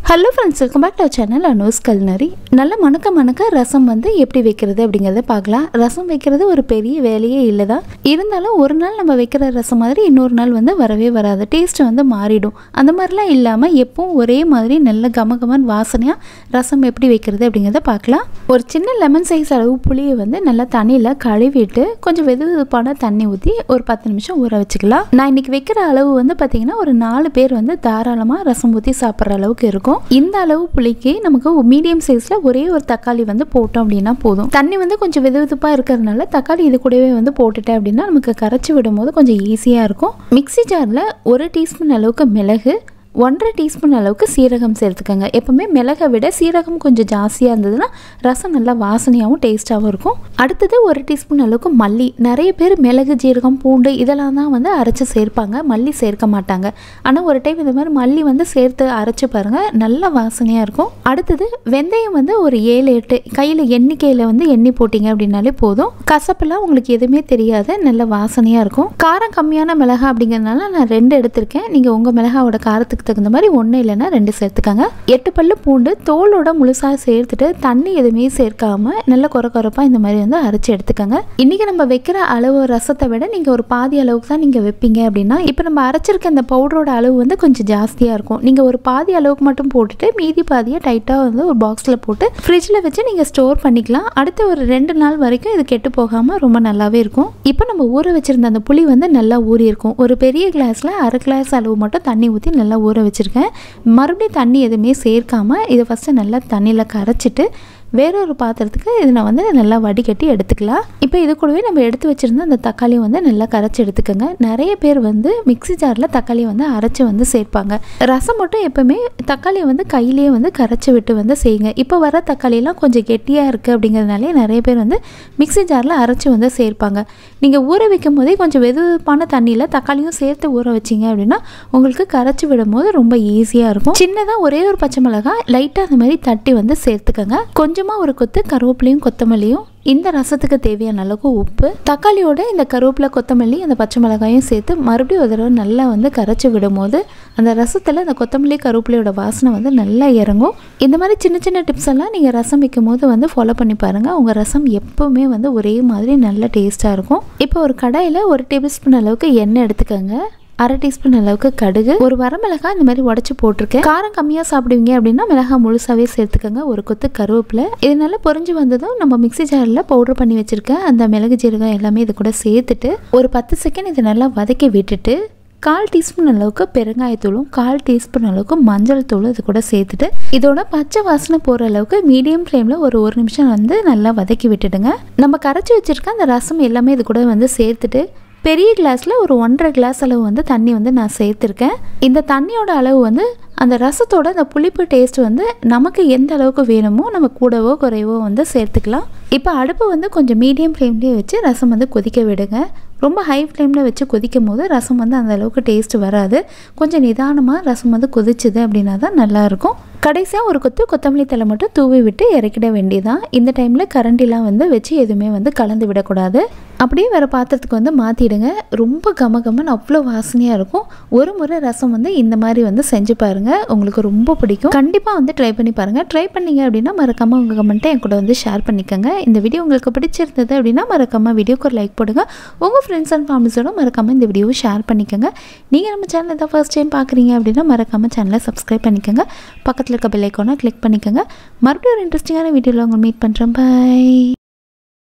hello friends welcome back to channel அனோஸ் culinary நல்ல மணக்க மணக்க ரசம் வந்து எப்படி வைக்கிறது அப்படிங்கிறத பார்க்கலாம் ரசம் வைக்கிறது ஒரு பெரிய வேலையே இல்லை தான் இருந்தாலும் ஒரு நாள் நம்ம வைக்கிற ரசம் மாதிரி இன்னொரு நாள் வந்து வரவே வராது டேஸ்ட் வந்து மாறிடும் அந்த மாதிரிலாம் இல்லாமல் எப்பவும் ஒரே மாதிரி நல்ல கமகமன் வாசனையாக ரசம் எப்படி வைக்கிறது அப்படிங்கிறத பார்க்கலாம் ஒரு சின்ன லெமன் சைஸ் அளவு புளியை வந்து நல்லா தண்ணியில் கழுவிட்டு கொஞ்சம் வெது வெதுப்பான தண்ணி ஊற்றி ஒரு பத்து நிமிஷம் ஊற வச்சுக்கலாம் நான் இன்னைக்கு வைக்கிற அளவு வந்து பார்த்தீங்கன்னா ஒரு நாலு பேர் வந்து தாராளமாக ரசம் ஊற்றி சாப்பிட்ற அளவுக்கு இருக்கும் இந்த அளவு புளிக்கு நமக்கு மீடியம் சைஸில் ஒரே ஒரு தக்காளி வந்து போட்டோம் அப்படின்னா போதும் தண்ணி வந்து கொஞ்சம் வெது வெதுப்பாக இருக்கிறதுனால தக்காளி இது கூடவே வந்து போட்டுட்டேன் அப்படின்னா நமக்கு கரைச்சி விடும்போது கொஞ்சம் ஈஸியாக இருக்கும் மிக்ஸி ஜாரில் ஒரு டீஸ்பூன் அளவுக்கு மிளகு ஒன்றரை டீஸ்பூன் அளவுக்கு சீரகம் சேர்த்துக்கோங்க எப்பவுமே மிளகை விட சீரகம் கொஞ்சம் ஜாஸ்தியாக இருந்ததுன்னா ரசம் நல்லா வாசனையாகவும் டேஸ்ட்டாகவும் இருக்கும் அடுத்தது ஒரு டீஸ்பூன் அளவுக்கு மல்லி நிறைய பேர் மிளகு ஜீரகம் பூண்டு இதெல்லாம் தான் வந்து அரைச்சி சேர்ப்பாங்க மல்லி சேர்க்க மாட்டாங்க ஆனால் ஒரு டைம் இந்த மாதிரி மல்லி வந்து சேர்த்து அரைச்சி பாருங்கள் நல்ல வாசனையாக இருக்கும் அடுத்தது வெந்தயம் வந்து ஒரு ஏழு எட்டு கையில் எண்ணிக்கையில் வந்து எண்ணி போட்டிங்க அப்படின்னாலே போதும் கசப்பெல்லாம் உங்களுக்கு எதுவுமே தெரியாது நல்ல வாசனையாக இருக்கும் காரம் கம்மியான மிளகா அப்படிங்கிறதுனால நான் ரெண்டு எடுத்திருக்கேன் நீங்கள் உங்கள் மிளகாவோட காரத்துக்கு தகுந்த மாதிரி ஒன்று இல்லைன்னா ரெண்டு சேர்த்துக்கோங்க எட்டு பல்லு பூண்டு தோலோட முழுசாக சேர்த்துட்டு தண்ணி எதுவுமே சேர்க்காம நல்ல குறை குறைப்பாக இந்த மாதிரி வந்து அரைச்சி எடுத்துக்கோங்க இன்றைக்கி நம்ம வைக்கிற அளவு ரசத்தை விட நீங்கள் ஒரு பாதி அளவுக்கு தான் நீங்கள் வைப்பீங்க அப்படின்னா இப்போ நம்ம அரைச்சிருக்க அந்த பவுடரோட அளவு வந்து கொஞ்சம் ஜாஸ்தியாக இருக்கும் நீங்கள் ஒரு பாதி அளவுக்கு மட்டும் போட்டுட்டு மீதி பாதியை டைட்டாக வந்து ஒரு பாக்ஸில் போட்டு ஃப்ரிட்ஜில் வச்சு நீங்கள் ஸ்டோர் பண்ணிக்கலாம் அடுத்த ஒரு ரெண்டு நாள் வரைக்கும் இது கெட்டு போகாமல் ரொம்ப நல்லாவே இருக்கும் இப்போ நம்ம ஊற வச்சுருந்த அந்த புளி வந்து நல்லா ஊறி இருக்கும் ஒரு பெரிய கிளாஸில் அரை கிளாஸ் அளவு மட்டும் தண்ணி ஊற்றி நல்லா ஊற வச்சுருக்கேன் மறுபடியும் தண்ணி எதுவுமே சேர்க்காம இதை ஃபஸ்ட்டு நல்லா தண்ணியில் கரைச்சிட்டு வேறொரு பாத்திரத்துக்கு இதை நான் வந்து நல்லா வடிகட்டி எடுத்துக்கலாம் இப்போ இது கூடவே நம்ம எடுத்து வச்சுருந்த அந்த தக்காளியை வந்து நல்லா கரைச்சி எடுத்துக்கோங்க நிறைய பேர் வந்து மிக்ஸி ஜாரில் தக்காளியை வந்து அரைச்சி வந்து சேர்ப்பாங்க ரசம் மட்டும் எப்போவுமே தக்காளியை வந்து கையிலேயே வந்து கரைச்சி விட்டு வந்து செய்யுங்க இப்போ வர தக்காளியெல்லாம் கொஞ்சம் கெட்டியாக இருக்குது அப்படிங்கிறதுனாலே நிறைய பேர் வந்து மிக்ஸி ஜாரில் அரைச்சி வந்து சேர்ப்பாங்க நீங்கள் ஊற வைக்கும் போதே கொஞ்சம் வெதுப்பான தண்ணியில் தக்காளியும் சேர்த்து ஊற வச்சிங்க அப்படின்னா உங்களுக்கு கரைச்சி விடும்போது ரொம்ப ஈஸியாக இருக்கும் சின்னதாக ஒரே ஒரு பச்சை மிளகாய் லைட்டாக அந்த மாதிரி தட்டி வந்து சேர்த்துக்கோங்க கொஞ்சமாக ஒரு கொத்து கருவேப்பிலையும் கொத்தமல்லியும் இந்த ரசத்துக்கு தேவையான அளவுக்கு உப்பு தக்காளியோட இந்த கருவேப்பிலை கொத்தமல்லி அந்த பச்சை மிளகாயும் சேர்த்து மறுபடியும் ஒரு தடவை நல்லா வந்து கரைச்சி விடும்போது அந்த ரசத்தில் அந்த கொத்தமல்லி கருவேப்பிலையோட வாசனை வந்து நல்லா இறங்கும் இந்த மாதிரி சின்ன சின்ன டிப்ஸ் எல்லாம் நீங்கள் ரசம் வைக்கும் போது வந்து ஃபாலோ பண்ணி பாருங்கள் உங்கள் ரசம் எப்போவுமே வந்து ஒரே மாதிரி நல்ல டேஸ்ட்டாக இருக்கும் இப்போ ஒரு கடாயில் ஒரு டேபிள் ஸ்பூன் அளவுக்கு எண்ணெய் எடுத்துக்கோங்க அரை டீஸ்பூன் அளவுக்கு கடுகு ஒரு வரமிளகாய் இந்த மாதிரி உடச்சி போட்டிருக்கேன் காரம் கம்மியாக சாப்பிடுவீங்க அப்படின்னா மிளகாய் முழுசாவே சேர்த்துக்கோங்க ஒரு கொத்து கருவேப்பிலை இது நல்லா பொரிஞ்சு வந்ததும் நம்ம மிக்ஸி ஜாரில் பவுடர் பண்ணி வச்சுருக்கேன் அந்த மிளகு ஜீரகம் எல்லாமே இது கூட சேர்த்துட்டு ஒரு பத்து செகண்ட் இதை நல்லா வதக்கி விட்டுட்டு கால் டீஸ்பூன் அளவுக்கு பெருங்காயத்தூளும் கால் டீஸ்பூன் அளவுக்கு மஞ்சள் தூளும் இது கூட சேர்த்துட்டு இதோட பச்சை வாசனை போகிற அளவுக்கு மீடியம் ஃப்ளேமில் ஒரு ஒரு நிமிஷம் வந்து நல்லா வதக்கி விட்டுடுங்க நம்ம கரைச்சி வச்சுருக்க அந்த ரசம் எல்லாமே இது கூட வந்து சேர்த்துட்டு பெரிய கிளாஸில் ஒரு ஒன்றரை கிளாஸ் அளவு வந்து தண்ணி வந்து நான் சேர்த்துருக்கேன் இந்த தண்ணியோட அளவு வந்து அந்த ரசத்தோட அந்த புளிப்பு டேஸ்ட் வந்து நமக்கு எந்த அளவுக்கு வேணுமோ நம்ம கூடவோ குறைவோ வந்து சேர்த்துக்கலாம் இப்போ அடுப்பு வந்து கொஞ்சம் மீடியம் ஃப்ளேம்லேயே வச்சு ரசம் வந்து கொதிக்க விடுங்க ரொம்ப ஹை ஃப்ளேமில் வச்சு கொதிக்கும் போது ரசம் வந்து அந்த அளவுக்கு டேஸ்ட் வராது கொஞ்சம் நிதானமாக ரசம் வந்து கொதிச்சுது அப்படின்னா தான் நல்லாயிருக்கும் கடைசியாக ஒரு கொத்து கொத்தமல்லி தலை மட்டும் தூவி விட்டு இறக்கிட வேண்டியதான் இந்த டைமில் கரண்டிலாம் வந்து வச்சு எதுவுமே வந்து கலந்து விடக்கூடாது அப்படியே வேறு பாத்திரத்துக்கு வந்து மாற்றிடுங்க ரொம்ப கம கமன்னு அவ்வளோ வாசனையாக இருக்கும் ஒரு முறை ரசம் வந்து இந்த மாதிரி வந்து செஞ்சு பாருங்கள் உங்களுக்கு ரொம்ப பிடிக்கும் கண்டிப்பாக வந்து ட்ரை பண்ணி பாருங்கள் ட்ரை பண்ணீங்க அப்படின்னா மறக்காமல் உங்கள் கமெண்ட்டை என் கூட வந்து ஷேர் பண்ணிக்கோங்க இந்த வீடியோ உங்களுக்கு பிடிச்சிருந்தது அப்படின்னா மறக்காமல் வீடியோக்கு ஒரு லைக் போடுங்க உங்கள் ஃப்ரெண்ட்ஸ் அண்ட் ஃபேமிலிஸோட மறக்காமல் இந்த வீடியோவை ஷேர் பண்ணிக்கோங்க நீங்கள் நம்ம சேனல் தான் ஃபர்ஸ்ட் டைம் பார்க்குறீங்க அப்படின்னா மறக்காமல் சேனலை சப்ஸ்கிரைப் பண்ணிக்கோங்க பக்கத்தில் இருக்க பெல் ஐக்கானை கிளிக் பண்ணிக்கோங்க மறுபடியும் ஒரு இன்ட்ரெஸ்டிங்கான வீடியோவில் உங்களை மீட் பண்ணுறேன் பை